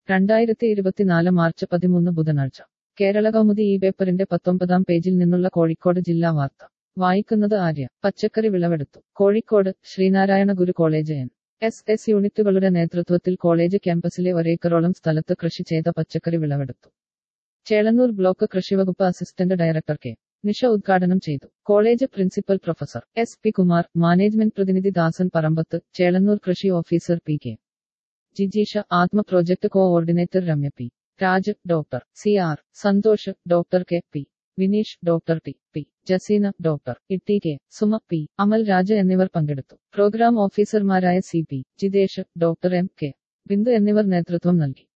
രണ്ടായിരത്തി ഇരുപത്തിനാല് മാർച്ച് പതിമൂന്ന് ബുധനാഴ്ച കേരള കൗമുദി ഈ പേപ്പറിന്റെ പത്തൊമ്പതാം പേജിൽ നിന്നുള്ള കോഴിക്കോട് ജില്ലാ വാർത്ത വായിക്കുന്നത് ആര്യ പച്ചക്കറി വിളവെടുത്തു Kozhikode Sreenarayana Guru college N S S യൂണിറ്റുകളുടെ നേതൃത്വത്തിൽ കോളേജ് ക്യാമ്പസിലെ ഒരേക്കറോളം സ്ഥലത്ത് കൃഷി ചെയ്ത പച്ചക്കറി വിളവെടുത്തു ചേളന്നൂർ ബ്ലോക്ക് കൃഷിവകുപ്പ് അസിസ്റ്റന്റ് ഡയറക്ടർ കെ നിഷ ഉദ്ഘാടനം ചെയ്തു college principal professor S P Kumar management പ്രതിനിധി ദാസൻ പറമ്പത്ത് ചേളന്നൂർ കൃഷി officer P K Jijeesha ATMA project coordinator Ramya P Raj doctor C R Santhosh doctor K P Vineesh doctor T P Jaseena doctor Itty K Suma P Amal Raja എന്നിവർ പങ്കെടുത്തു പ്രോഗ്രാം ഓഫീസർമാരായ C P Jithesh doctor M K Bindu എന്നിവർ നേതൃത്വം നൽകി